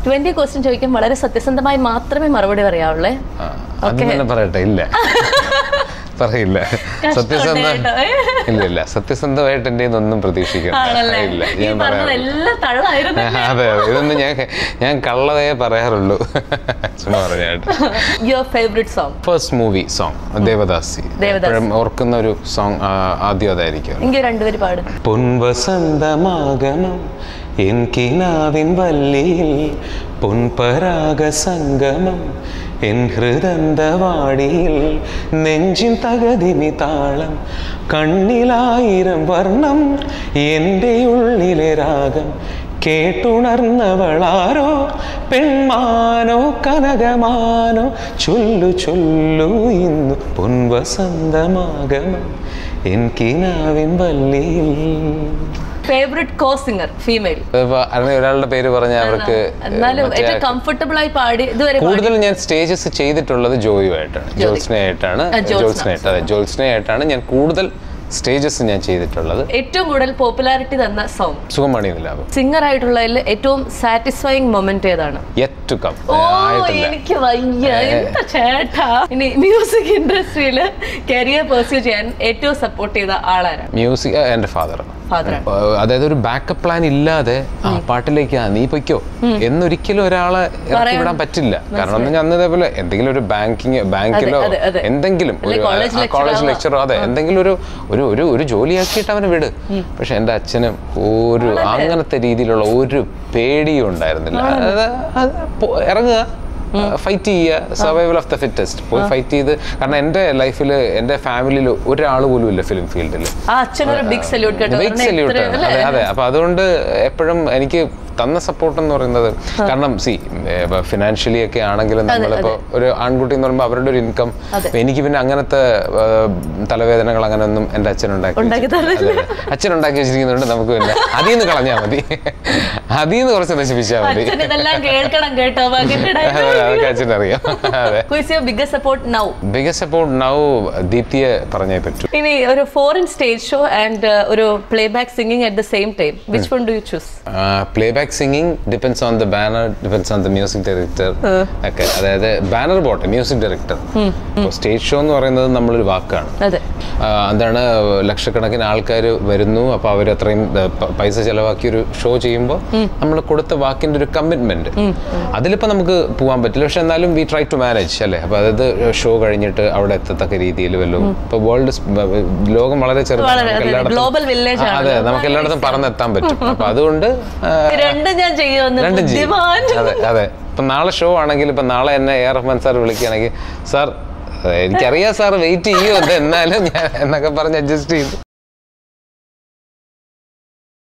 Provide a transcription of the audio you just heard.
Twenty question ചോദിക്കാൻ വളരെ സത്യസന്ധമായി മാത്രമേ മറുപടി പറയാവുള്ളേ ആ, അത് തന്നെ പറയട്ടെ ഇല്ല പറയില്ല സത്യസന്ധ കേട്ടോ, ഏ? ഇല്ല ഇല്ല സത്യസന്ധമായിട്ട് എന്റെ ഒന്നും പ്രതീക്ഷിക്കണം ആണല്ലേ ഇല്ല ഈ ഞാൻ പറയാം പറഞ്ഞതെല്ലാം തള്ളായിരുന്നു അതെ അതെ ഇതൊന്നും ഞാൻ ഞാൻ കള്ളതേ പറയാറുള്ളൂ ചുമ്മാ പറഞ്ഞായിട്ട് your favourite song first movie song Devadasi Devadasi. എപ്പോഴും ഓർക്കുന്ന ഒരു സോങ് ആദ്യം അതായിരിക്കും എനിക്ക് രണ്ടുപേര് പാടും പൊൻവസന്തമാഗമം എൻ കിനാവിൻ വല്ലിയിൽ പൊൻപരാഗ സംഗമം എൻ ഹൃദന്തവാടിയിൽ നെഞ്ചിൻ തകതിമി താളം കണ്ണിലായിരം വർണ്ണം എൻ്റെ ഉള്ളിലെ രാഗം കേട്ടുണർന്നവളാരോ പെൺമാനോ കനകമാനോ ചൊല്ലു ചൊല്ലു ഇന്നു പൊൻവസന്തമാഗമം എൻ കിനാവിൻ വല്ലിയിൽ ഫേവറേറ്റ് കോ സിംഗർ ഫീമെയിൽ ഇതിപ്പോ അല്ലെങ്കിൽ ഒരാളുടെ പേര് പറഞ്ഞാൽ അവർക്ക് എന്നാലും മറ്റേ ഏറ്റവും കംഫർട്ടബിൾ ആയി പാടി ഇതുവരെ പാടി- കൂടുതൽ ഞാൻ സ്റ്റേജസ് ചെയ്തിട്ടുള്ളത് ജോയുമായിട്ടാണ് ജോത്സ്നയായിട്ടാണ് ആ, ജ്യോത്സ്ന. ജോത്സ്നയായിട്ട് അതെ ജോത്സ്നയായിട്ടാണ് ഞാൻ കൂടുതൽ സ്റ്റേജസ് ഞാൻ ചെയ്തിട്ടുള്ളത് ഏറ്റവും കൂടുതൽ പോപ്പുലാരിറ്റി തന്ന സോങ് സുഖമണി നിലാപം സിംഗർ ആയിട്ടുള്ളതിൽ ഏറ്റവും സാറ്റിസ്ഫൈങ് മൊമെന്റ് ഏതാണ് യെറ്റ് ടു കം ഓ ആയിട്ടില്ല എനിക്ക് വയ്യ എന്താ ചേട്ടാ ഇനി മ്യൂസിക് ഇൻഡസ്ട്രിയിൽ കരിയർ പെർസ്യൂ ചെയ്യാൻ ഏറ്റവും സപ്പോർട്ട് ചെയ്ത ആളാരാണ് മ്യൂസിക് എൻ്റെ ഫാദർ ഫാദർ അതായത് ഒരു ബാക്കപ്പ് പ്ലാൻ ഇല്ലാതെ ആ പാട്ടിലേക്ക് ആ നീ പൊയ്ക്കോ എന്നൊരിക്കലും ഒരാളെ ഇറക്കി വിടാൻ പറ്റില്ല കാരണം എന്ന് ഞാൻ ഇതേപോലെ എന്തെങ്കിലും ഒരു ബാങ്കിങ് ബാങ്കിലോ അതെ, അതെ. എന്തെങ്കിലും ഒരു അല്ലെങ്കിൽ college lecturer കോളേജ് ആവാം. ലെക്ചറോ അതെ എന്തെങ്കിലും ഒരു ഒരു ഒരു ഒരു ജോലിയാക്കിയിട്ട് അവനെ വിട് പക്ഷെ എൻ്റെ അച്ഛനും ഒരു അങ്ങനത്തെ രീതിയിലുള്ള ഒരു പേടിയും ഉണ്ടായിരുന്നില്ല അത് അത് പോ- ഇറങ്ങുക ഫൈറ്റ് ചെയ്യുക സർവൈവൽ ഓഫ് ദ ഫിറ്റസ്റ്റ് പോയി ഫൈറ്റ് ചെയ്ത് കാരണം എൻ്റെ ലൈഫിൽ എൻ്റെ ഫാമിലിയിൽ ഒരാൾ പോലും ഇല്ല ഫിലിം ഫീൽഡിൽ ആ അച്ഛനൊരു ബിഗ് സല്യൂട്ട് കേട്ടോ ബിഗ് കാരണം സല്യൂട്ട് ഇത്രയും- അല്ലേ? അതെ അതെ അപ്പൊ അതുകൊണ്ട് എപ്പോഴും എനിക്ക് തന്ന സപ്പോർട്ട് എന്ന് പറയുന്നത് കാരണം സി ഫിനാൻഷ്യലി ഒക്കെ ആണെങ്കിലും നമ്മളിപ്പോ ഒരു ആൺകുട്ടി എന്ന് പറയുമ്പോൾ അവരുടെ ഒരു ഇൻകം അതെ. എനിക്ക് പിന്നെ അങ്ങനത്തെ ആ, തലവേദനകൾ അങ്ങനെ ഒന്നും എൻ്റെ അച്ഛൻ ഉണ്ടാക്കി ഉണ്ടാക്കി വെച്ചിട്ടില്ല. അതെ, അതെ. അച്ഛൻ ഉണ്ടാക്കി വെച്ചിരിക്കുന്നതുകൊണ്ട് നമുക്ക് പിന്നെ അതിൽ നിന്ന് കളഞ്ഞാൽ മതി അതിൽ നിന്ന് കുറച്ച് നശിപ്പിച്ചാൽ മതി അച്ഛൻ ഇതെല്ലാം കേൾക്കണം കേട്ടോ മകന്റെ അതെ, അതൊക്കെ അച്ഛനറിയാം അതെ biggest support now biggest support now ദീപ്തിയെ പറഞ്ഞേ പറ്റൂ ഇനി ഒരു ഫോറിൻ സ്റ്റേജ് ഷോ ആൻഡ് ഒരു playback singing at the same time which one do you choose playback singing depends on the banner depends on the music director ഒക്കെ അതായത് banner പോട്ടെ music director stage show എന്ന് പറയുന്നത് നമ്മളൊരു വാക്കാണ് അതെ ആ, എന്താണ് ലക്ഷക്കണക്കിന് ആൾക്കാർ വരുന്നു അപ്പോൾ അവർ അത്രയും ആ, പ- പൈസ ചെലവാക്കി ഒരു ഷോ ചെയ്യുമ്പോൾ നമ്മൾ കൊടുത്ത വാക്കിന്റെ ഒരു കമ്മിറ്റ്മെന്റ് അതിലിപ്പോൾ നമുക്ക് പോകാൻ പറ്റില്ല പക്ഷെ എന്നാലും വി ട്രൈ ടു മാനേജ് അല്ലേ അപ്പോൾ അതായത് ഷോ കഴിഞ്ഞിട്ട് അവിടെ എത്തത്തക്ക രീതിയിൽ വല്ലതും ഇപ്പോൾ വേൾഡ് ലോകം വളരെ ചെറുതാണ് വളരെ, നമുക്ക് അതെ, എല്ലായിടത്തും- global village ആ, അതെ ആണല്ലോ. നമുക്ക് എല്ലായിടത്തും പറന്നെത്താൻ പറ്റും അപ്പോൾ അതുകൊണ്ട് ആ, രണ്ടും ഞാൻ ചെയ്യുമെന്ന് രണ്ടും ചെയ്യും ബുദ്ധിമാൻ അതെ അതെ ഇപ്പം നാളെ ഷോ ആണെങ്കിൽ ഇപ്പം നാളെ എന്നെ എ റഹ്മാൻ സാർ വിളിക്കുകയാണെങ്കിൽ സാർ എനിക്കറിയാം സാർ വെയിറ്റ് ചെയ്യും അത് എന്നാലും ഞാൻ എന്നൊക്കെ പറഞ്ഞ് അഡ്ജസ്റ്റ് ചെയ്തു